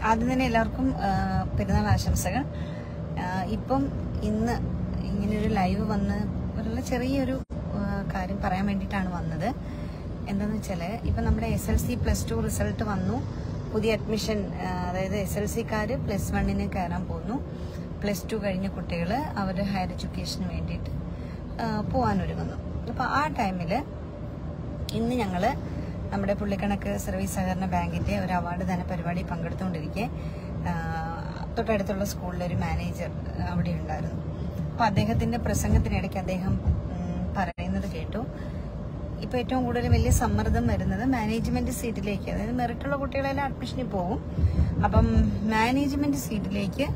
ആദ്യം തന്നെ എല്ലാവർക്കും ആ, പെരുന്നാൾ ആശംസകൾ ആ, ഇപ്പം ഇന്ന് ഇങ്ങനൊരു ലൈവ് വന്ന് ഒരു ചെറിയൊരു ആ, കാര്യം പറയാൻ വേണ്ടിയിട്ടാണ് വന്നത് എന്താന്ന് വെച്ചാല് ഇപ്പൊ നമ്മുടെ S L C plus two result വന്നു പുതിയ അഡ്മിഷൻ ആ, അതായത് എസ് എൽ സിക്കാര് പ്ലസ് വണ്ണിന് കയറാൻ പോകുന്നു പ്ലസ് ടു കഴിഞ്ഞ കുട്ടികൾ അവരുടെ ഹയർ എഡ്യൂക്കേഷന് വേണ്ടിയിട്ട് ആ, പോകാനൊരുങ്ങുന്നു അപ്പൊ ആ ടൈമില് ഇന്ന് ഞങ്ങള് നമ്മുടെ പുള്ളിക്കണക്ക് സർവീസ് സഹകരണ ബാങ്കിന്റെ ഒരു അവാർഡ് ദാന പരിപാടി പങ്കെടുത്തുകൊണ്ടിരിക്കെ ആ, തൊട്ടടുത്തുള്ള സ്കൂളിലെ ഒരു മാനേജർ അവിടെ ഉണ്ടായിരുന്നു അപ്പൊ അദ്ദേഹത്തിന്റെ പ്രസംഗത്തിനിടയ്ക്ക് അദ്ദേഹം ഉം, പറയുന്നത് കേട്ടു ഇപ്പൊ ഏറ്റവും കൂടുതൽ വലിയ സമ്മർദ്ദം വരുന്നത് മാനേജ്മെന്റ് സീറ്റിലേക്ക് അതായത് മെറിറ്റുള്ള കുട്ടികളെല്ലാം അഡ്മിഷനിൽ പോകും അപ്പം മാനേജ്മെന്റ് സീറ്റിലേക്ക്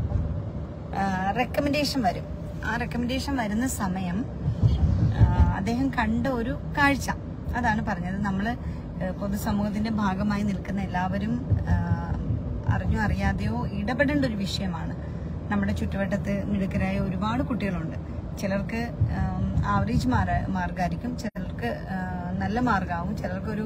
റെക്കമെൻഡേഷൻ വരും ആ റെക്കമെൻഡേഷൻ വരുന്ന സമയം ആ, അദ്ദേഹം കണ്ട ഒരു കാഴ്ച അതാണ് പറഞ്ഞത് നമ്മൾ പൊതുസമൂഹത്തിന്റെ ഭാഗമായി നിൽക്കുന്ന എല്ലാവരും ആ, അറിഞ്ഞോ അറിയാതെയോ ഇടപെടേണ്ട ഒരു വിഷയമാണ് നമ്മുടെ ചുറ്റുവട്ടത്ത് മിടുക്കരായ ഒരുപാട് കുട്ടികളുണ്ട് ചിലർക്ക് ആവറേജ് മാർഗമായിരിക്കും ചിലർക്ക് ആ, നല്ല മാർഗമാവും ചിലർക്കൊരു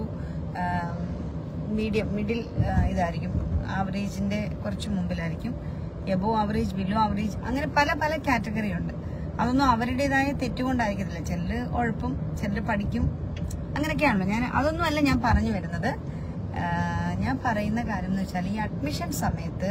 മീഡിയം മിഡിൽ ഇതായിരിക്കും ആവറേജിന്റെ കുറച്ച് മുമ്പിലായിരിക്കും എബോ ആവറേജ് ബിലോ ആവറേജ് അങ്ങനെ പല പല കാറ്റഗറി ഉണ്ട് അതൊന്നും അവരുടേതായ തെറ്റുകൊണ്ടായിരിക്കത്തില്ല ചിലര് ഉഴപ്പും ചിലര് പഠിക്കും അങ്ങനെയൊക്കെയാണല്ലോ ഞാൻ അതൊന്നും അല്ല ഞാൻ പറഞ്ഞു വരുന്നത് ആ, ഞാൻ പറയുന്ന കാര്യം എന്ന് വെച്ചാൽ ഈ അഡ്മിഷൻ സമയത്ത്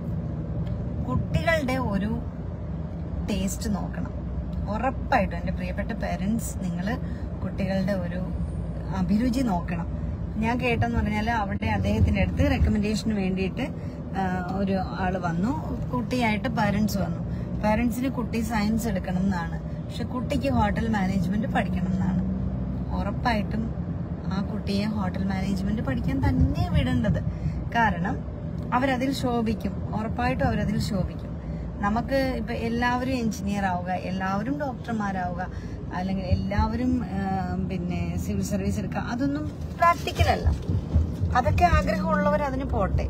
കുട്ടികളുടെ ഒരു ടേസ്റ്റ് നോക്കണം ഉറപ്പായിട്ടും എൻ്റെ പ്രിയപ്പെട്ട പേരൻസ് നിങ്ങൾ കുട്ടികളുടെ ഒരു അഭിരുചി നോക്കണം ഞാൻ കേട്ടെന്ന് പറഞ്ഞാൽ അവിടെ അദ്ദേഹത്തിന്റെ അടുത്ത് റെക്കമെൻഡേഷന് വേണ്ടിയിട്ട് ആ, ഒരു ആള് വന്നു കുട്ടിയായിട്ട് പാരന്റ്സ് വന്നു പാരന്റ്സിന് കുട്ടി സയൻസ് എടുക്കണം എന്നാണ് പക്ഷെ കുട്ടിക്ക് ഹോട്ടൽ മാനേജ്മെന്റ് പഠിക്കണം എന്നാണ് ഉറപ്പായിട്ടും ആ കുട്ടിയെ ഹോട്ടൽ മാനേജ്മെന്റ് പഠിക്കാൻ തന്നെ വിടേണ്ടത് കാരണം അവരതിൽ ശോഭിക്കും ഉറപ്പായിട്ടും അവരതിൽ ശോഭിക്കും നമുക്ക് ഇപ്പൊ എല്ലാവരും എഞ്ചിനീയർ ആവുക എല്ലാവരും ഡോക്ടർമാരാവുക അല്ലെങ്കിൽ എല്ലാവരും ആ, പിന്നെ സിവിൽ സർവീസ് എടുക്കുക അതൊന്നും പ്രാക്ടിക്കൽ അല്ല അതൊക്കെ ആഗ്രഹമുള്ളവർ അതിന് പോട്ടെ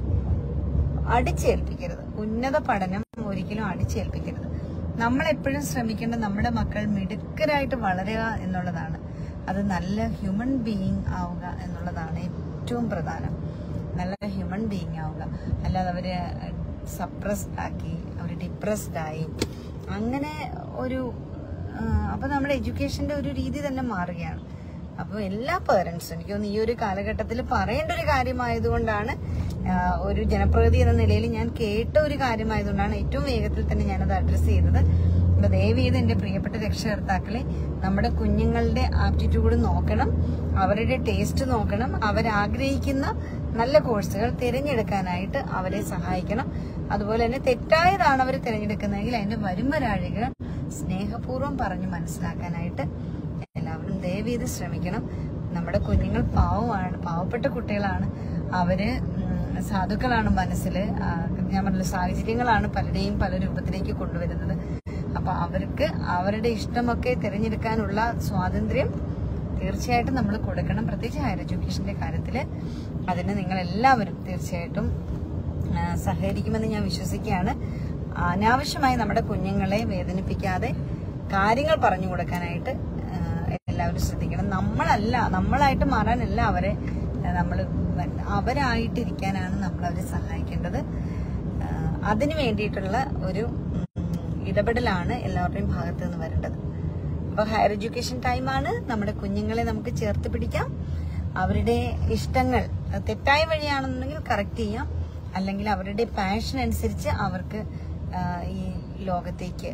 അടിച്ചേൽപ്പിക്കരുത് ഉന്നത പഠനം ഒരിക്കലും അടിച്ചേൽപ്പിക്കരുത് നമ്മൾ എപ്പോഴും ശ്രമിക്കേണ്ടത് നമ്മുടെ മക്കൾ മിടുക്കരായിട്ട് വളരുക എന്നുള്ളതാണ് അത് നല്ല ഹ്യൂമൻ ബീയിങ് ആവുക എന്നുള്ളതാണ് ഏറ്റവും പ്രധാനം നല്ല ഹ്യൂമൻ ബീയിങ് ആവുക അല്ലാതെ അവര് സപ്രസ്ഡ് ആക്കി അവർ ഡിപ്രസ്ഡ് ആയി അങ്ങനെ ഒരു ആ, അപ്പൊ നമ്മുടെ എഡ്യൂക്കേഷന്റെ ഒരു രീതി തന്നെ മാറുകയാണ് അപ്പൊ എല്ലാ പേരൻസും എനിക്ക് തോന്നുന്നു ഈ ഒരു കാലഘട്ടത്തിൽ പറയേണ്ട ഒരു കാര്യമായതുകൊണ്ടാണ് ആ, ഒരു ജനപ്രതിനിധി എന്ന നിലയിൽ ഞാൻ കേട്ട ഒരു കാര്യമായതുകൊണ്ടാണ് ഏറ്റവും വേഗത്തിൽ തന്നെ ഞാനത് അഡ്രസ്സ് ചെയ്തത് അപ്പൊ ദയവ് ചെയ്ത് എന്റെ പ്രിയപ്പെട്ട രക്ഷകർത്താക്കളെ നമ്മുടെ കുഞ്ഞുങ്ങളുടെ ആപ്റ്റിറ്റ്യൂഡ് നോക്കണം അവരുടെ ടേസ്റ്റ് നോക്കണം അവരാഗ്രഹിക്കുന്ന നല്ല കോഴ്സുകൾ തിരഞ്ഞെടുക്കാനായിട്ട് അവരെ സഹായിക്കണം അതുപോലെ തന്നെ തെറ്റായതാണ് അവർ തിരഞ്ഞെടുക്കുന്നതെങ്കിൽ അതിന്റെ വരും വരാഴികൾ സ്നേഹപൂർവ്വം പറഞ്ഞ് മനസ്സിലാക്കാനായിട്ട് എല്ലാവരും ദയവീത് ശ്രമിക്കണം നമ്മുടെ കുഞ്ഞുങ്ങൾ പാവമാണ് പാവപ്പെട്ട കുട്ടികളാണ് അവര് ഉം, സാധുക്കളാണ് മനസ്സിൽ ഞാൻ പറഞ്ഞ സാഹചര്യങ്ങളാണ് പലരെയും പല രൂപത്തിലേക്ക് കൊണ്ടുവരുന്നത് അപ്പൊ അവർക്ക് അവരുടെ ഇഷ്ടമൊക്കെ തിരഞ്ഞെടുക്കാനുള്ള സ്വാതന്ത്ര്യം തീർച്ചയായിട്ടും നമ്മൾ കൊടുക്കണം പ്രത്യേകിച്ച് ഹയർ എഡ്യൂക്കേഷന്റെ കാര്യത്തിൽ അതിന് നിങ്ങൾ എല്ലാവരും തീർച്ചയായിട്ടും ആ, സഹകരിക്കുമെന്ന് ഞാൻ വിശ്വസിക്കുകയാണ് അനാവശ്യമായി നമ്മുടെ കുഞ്ഞുങ്ങളെ വേദനിപ്പിക്കാതെ കാര്യങ്ങൾ പറഞ്ഞു കൊടുക്കാനായിട്ട് ആ, എല്ലാവരും ശ്രദ്ധിക്കണം നമ്മളല്ല നമ്മളായിട്ട് മാറാനല്ല അവരെ നമ്മൾ അവരായിട്ടിരിക്കാനാണ് നമ്മൾ അവരെ സഹായിക്കേണ്ടത് ആ, അതിനു വേണ്ടിയിട്ടുള്ള ഒരു ഉം, ഇടപെടലാണ് എല്ലാവരുടെയും ഭാഗത്ത് നിന്ന് വരേണ്ടത് അപ്പൊ ഹയർ എഡ്യൂക്കേഷൻ ടൈമാണ് നമ്മുടെ കുഞ്ഞുങ്ങളെ നമുക്ക് ചേർത്ത് പിടിക്കാം അവരുടെ ഇഷ്ടങ്ങൾ അത് തെറ്റായ വഴിയാണെന്നുണ്ടെങ്കിൽ കറക്റ്റ് ചെയ്യാം അല്ലെങ്കിൽ അവരുടെ പാഷൻ അനുസരിച്ച് അവർക്ക് ആ, ഈ ലോകത്തേക്ക്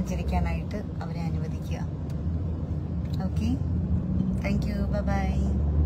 സഞ്ചരിക്കാനായിട്ട് അവരെ അനുവദിക്കുക ഓക്കെ താങ്ക് യു ബൈ